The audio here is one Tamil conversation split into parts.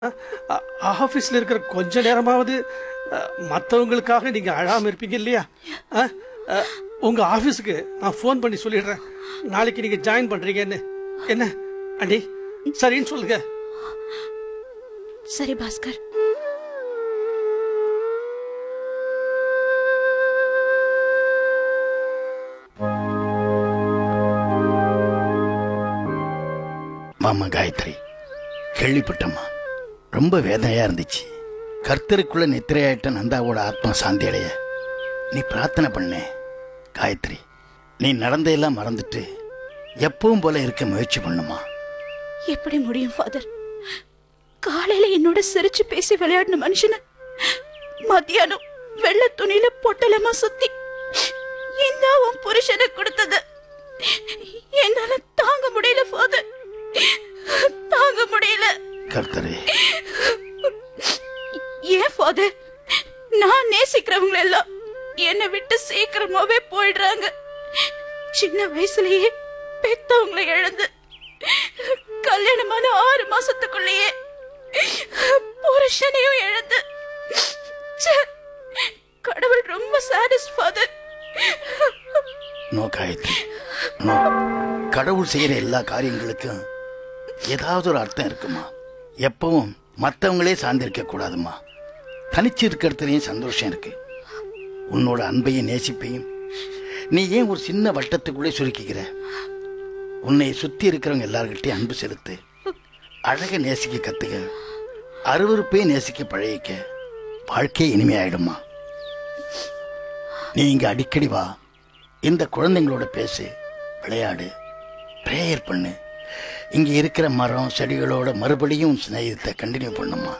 ஆஃபீஸில் இருக்கிற கொஞ்ச நேரமாவது மற்றவங்களுக்காக நீங்கள் அழாமல் இருப்பீங்க இல்லையா அ, அ, உங்க ஆஃபீஸுக்கு நான் ஃபோன் பண்ணி சொல்லிடுறேன் நாளைக்கு நீங்கள் ஜாயின் பண்ணுறீங்கன்னு என்ன அண்டி சரின்னு சொல்லுங்க சரி பாஸ்கர் மாமா காயத்ரி கேள்விப்பட்டம்மா ரொம்ப வேதனையா இருந்துச்சு கர்த்தருக்குள்ள நித்திரையாயிட்ட நந்தாவோட ஆத்மா சாந்தி அடைய நீ பிரார்த்தனை பண்ணே காயத்ரி நீ நடந்தையெல்லாம் மறந்துட்டு எப்பவும் போல இருக்க முயற்சி பண்ணுமா எப்படி முடியும் ஃபாதர் காலையில என்னோட சிரிச்சு பேசி விளையாடின மனுஷன மத்தியானம் வெள்ளை துணியில பொட்டலமா சுத்தி இந்த உன் புருஷனை கொடுத்தது என்னால தாங்க முடியல ஃபாதர் தாங்க முடியல கர்த்தரே ஏன் ஃபாதர் நான் நேசிக்கிறவங்க எல்லாம் என்னை விட்டு சீக்கிரமாவே போயிடுறாங்க சின்ன வயசுலயே பெத்தவங்களை இழந்து கல்யாணமான ஆறு மாசத்துக்குள்ளேயே புருஷனையும் இழந்து ச்சே, கடவுள் ரொம்ப sadist father no Gayathri no கடவுள் செய்யற எல்லா காரியங்களுக்கும் ஏதாவது ஒரு அர்த்தம் இருக்குமா எப்பவும் மற்றவங்களே சார்ந்திருக்க கூடாதுமா தனிச்சு இருக்கிறதுலயும் சந்தோஷம் இருக்கு உன்னோட அன்பையும் நேசிப்பையும் நீ ஏன் ஒரு சின்ன வட்டத்துக்குள்ளே சுருக்கிக்கிற உன்னை சுத்தி இருக்கிறவங்க எல்லார்கிட்டயும் அன்பு செலுத்து அழக நேசிக்க கத்துக்க அருவருப்பையும் நேசிக்க பழகிக்க வாழ்க்கை இனிமையாயிடுமா நீ இங்க அடிக்கடி வா இந்த குழந்தைங்களோட பேசு விளையாடு ப்ரேயர் பண்ணு இங்க இருக்கிற மரம் செடிகளோட மறுபடியும் சிநேகத்தை கண்டினியூ பண்ணுமா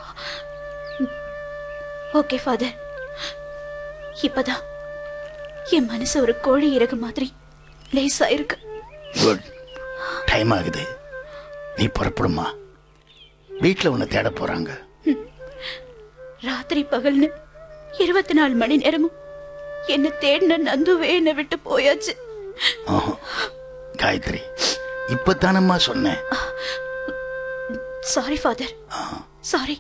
ஓகே ஃபாதர் இப்பதான் என் மனசு ஒரு கோழி இறகு மாதிரி லேசா இருக்கு குட் டைம் ஆகுது நீ புறப்படுமா வீட்டில் உன்னை தேட போறாங்க ராத்திரி பகல்னு இருபத்தி நாலு மணி நேரமும் என்ன தேடின நந்துவே என்னை விட்டு போயாச்சு ஆஹா. காயத்ரி இப்பத்தானம்மா சொன்னேன் சாரி ஃபாதர் சாரி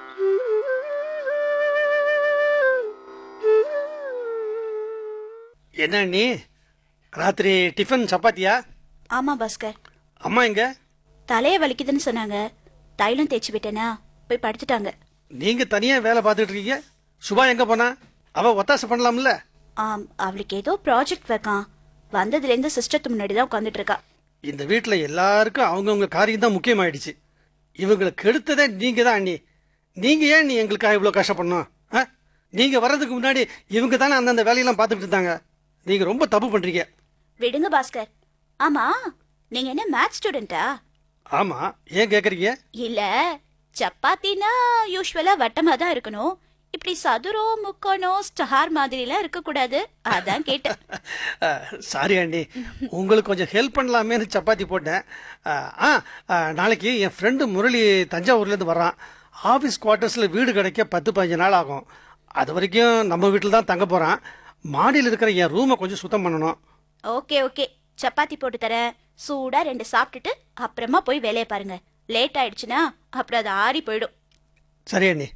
என்ன நீ ராத்திரி டிஃபன் சப்பாத்தியா ஆமா பாஸ்கர் அம்மா எங்க தலைய வலிக்குதுன்னு சொன்னாங்க தைலம் தேய்ச்சி விட்டேனா போய் படுத்துட்டாங்க நீங்க தனியா வேலை பார்த்துட்டு இருக்கீங்க சுபா எங்க போனா அவ ஒத்தாசை பண்ணலாம்ல ஆம் அவளுக்கு ஏதோ ப்ராஜெக்ட் வைக்கான் வந்ததுல இருந்து சிஸ்டத்து முன்னாடி தான் உட்காந்துட்டு இருக்கா இந்த வீட்ல எல்லாருக்கும் அவங்கவுங்க காரியம் தான் முக்கியமாயிடுச்சு இவங்களை கெடுத்ததே நீங்க தான் அண்ணி நீங்க ஏன் நீ எங்களுக்காக இவ்வளவு கஷ்டப்படணும் ஆ? நீங்க வர்றதுக்கு முன்னாடி இவங்க தானே அந்தந்த வேலையெல்லாம் பார்த்துட்டு இருந்தாங்க நீங்க ரொம்ப தப்பு பண்றீங்க விடுங்க பாஸ்கர் ஆமா நீங்க என்ன மேத்ஸ் ஸ்டூடெண்டா ஆமா ஏன் கேக்குறீங்க இல்ல சப்பாத்தினா யூஸ்வலா வட்டமா தான் இருக்கணும் இப்படி சதுரம் முக்கோணம் ஸ்டார் மாதிரி எல்லாம் இருக்க கூடாது அதான் கேட்டேன் சாரி அண்ணி உங்களுக்கு கொஞ்சம் ஹெல்ப் பண்ணலாமேன்னு சப்பாத்தி போட்டேன் ஆ, ஆ ஆ, நாளைக்கு என் ஃப்ரெண்டு முரளி தஞ்சாவூர்லேருந்து வர்றான் ஆஃபீஸ் குவார்ட்டர்ஸில் வீடு கிடைக்க பத்து பதினஞ்சு நாள் ஆகும் அது வரைக்கும் நம்ம வீட்டில் தான் தங்க போகிறான் மாடியில் இருக்கிற என் ரூமை கொஞ்சம் சுத்தம் பண்ணணும் ஓகே ஓகே சப்பாத்தி போட்டு தரேன் சூடா ரெண்டு சாப்பிட்டுட்டு அப்புறமா போய் வேலையை பாருங்க லேட் ஆயிடுச்சுன்னா அப்புறம் அது ஆறி போயிடும் சரி அண்ணி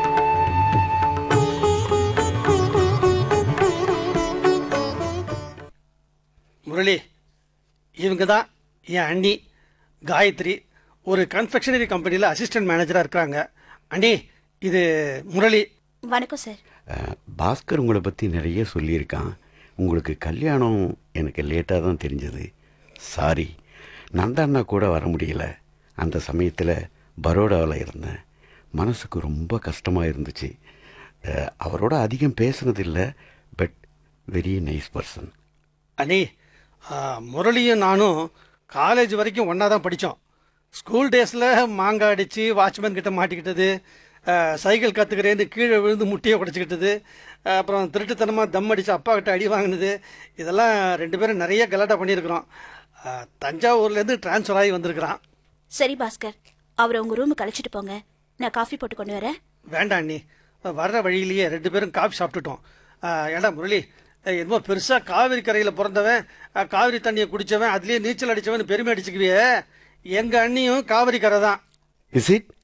முரளி இவங்க தான் என் அண்ணி காயத்ரி ஒரு கன்ஃபெக்ஷனரி கம்பெனியில் அசிஸ்டன்ட் மேனேஜராக இருக்கிறாங்க அண்ணி இது முரளி வணக்கம் சார் அஹ், பாஸ்கர் உங்களை பற்றி நிறைய சொல்லியிருக்கான் உங்களுக்கு கல்யாணம் எனக்கு லேட்டாக தான் தெரிஞ்சது சாரி நந்தாண்ணா கூட வர முடியல அந்த சமயத்தில் பரோடாவில் இருந்தேன் மனசுக்கு ரொம்ப கஷ்டமாக இருந்துச்சு அஹ், அவரோட அதிகம் பேசுனதில்லை பட் வெரி நைஸ் பர்சன் அண்ணி ஆ, முரளியும் நானும் காலேஜ் வரைக்கும் ஒன்றா தான் படித்தோம் ஸ்கூல் டேஸில் மாங்காய் அடித்து வாட்ச்மேன் கிட்ட மாட்டிக்கிட்டது ஆ, சைக்கிள் கற்றுக்கிறேன்னு கீழே விழுந்து முட்டியை உடச்சிக்கிட்டது ஆ, அப்புறம் திருட்டுத்தனமாக தம் அடித்து அப்பா கிட்ட அடி வாங்கினது இதெல்லாம் ரெண்டு பேரும் நிறைய கலாட்டா பண்ணியிருக்கிறோம் ஆ, தஞ்சாவூர்லேருந்து ட்ரான்ஸ்ஃபர் ஆகி வந்திருக்கிறான் சரி பாஸ்கர் அவரை உங்க ரூமுக்கு அழைச்சிட்டு போங்க நான் காஃபி போட்டு கொண்டு வரேன் வேண்டாம் அண்ணி வர்ற வழியிலேயே ரெண்டு பேரும் காஃபி சாப்பிட்டுட்டோம் ஆ, ஏண்டா முரளி என்னமோ பெருசாக காவிரி கரையில் பிறந்தவன் ஆ, காவிரி தண்ணியை குடித்தவன் அதுலேயே நீச்சல் அடித்தவன் பெருமை அடிச்சுக்குவியே எங்கள் அண்ணியும் காவிரி கரை தான் இஸ் இட்